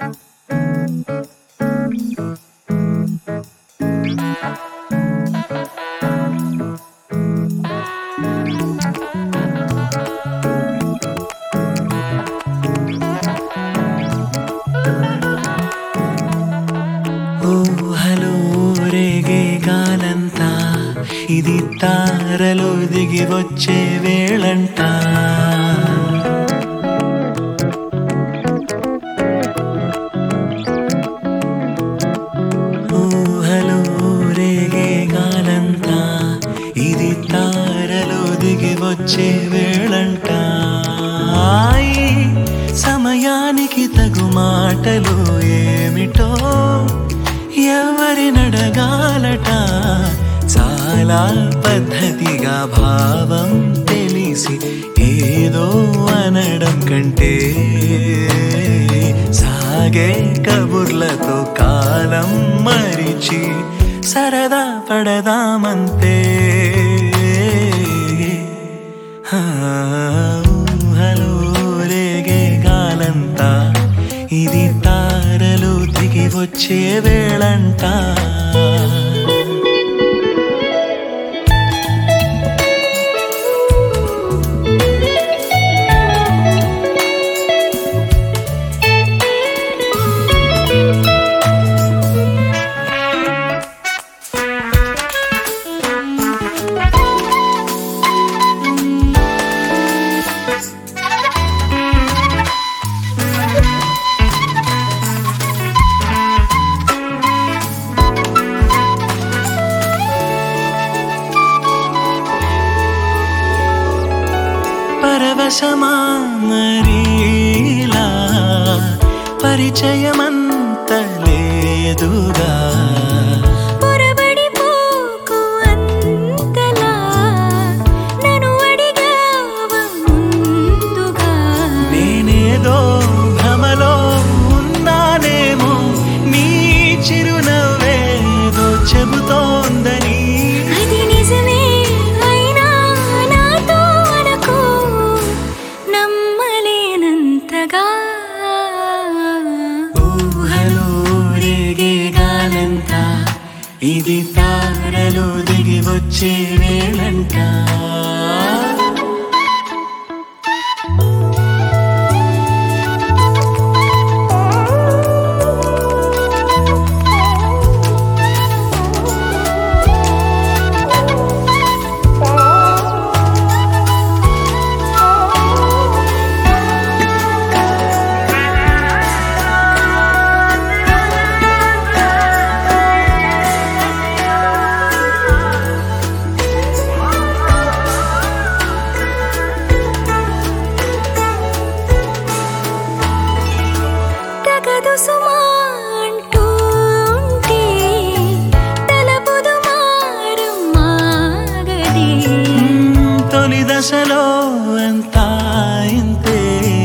ఊహలో రేగే గాలంతా ఇది తారలో దిగి వచ్చే వేళంట ఊహలో రేగే గాలంతా ఇది తారలో దిగి వచ్చే వేళంట ఈ సమయానికి తగు మాటలు ఏమిటో ఎవరి నడగాలట చాలా పద్ధతిగా భావం తెలిసి ఏదో అనడం కంటే సాగే కబుర్లతో కాలం మరిచి సరదా పడదామంతే హా, ఊహలో రేగే గాలంతా ఇది తారలు దిగి వచ్చే వేళంట పరవశమా మరీలా పరిచయమంత లేదుగా పొరబడి పోకు అంతలా నన్ను అడిగావ ముందుగా నేనేదో భ్రమలో ఉన్నానేమో నీ చిరునవ్వేదో చెబుతోందని అది నిజమే అయినా నాతో అనకు నమ్మలేనంతగా ఊహలో రేగే గాలంతా ఇది తారలు దిగి వచ్చే వేళంట తగదు సుమా అంటూ ఉంటే తలపుదు మారం మాగది తొలి దశలో అంతా ఇంతే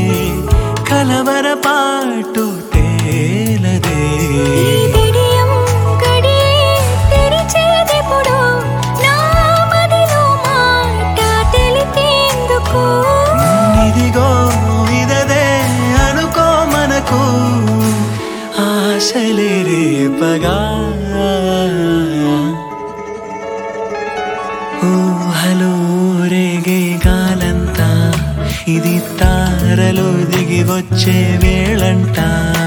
కలవరపాటు తేలదే ఈ విడియం గడియే తెరిచేదెప్పుడు నా మదిలో మాట తెలిపేందుకు ఇదిగో ఇదదే అనుకో మనకు ఆశలే రేపగా ఊహలో రేగే గాలంతా ఇది తారలో దిగి వచ్చే వేళంట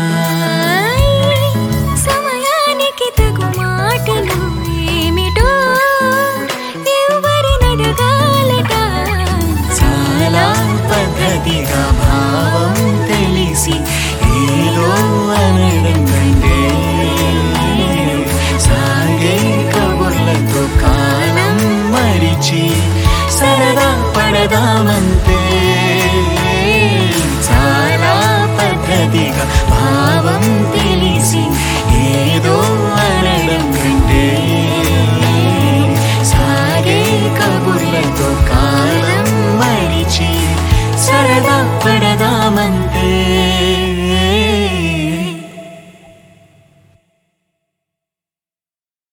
సమయానికి తగు మాటలు ఏమిటో ఎవరి నడగాలట చాలా పద్ధతిగా భావం తెలిసి ఏదో అనడం కంటే సాగే కబుర్లతో కాలం మరిచి సరదా పడదామంతే చాలా పద్ధతిగా భావం తెలిసి ఏదో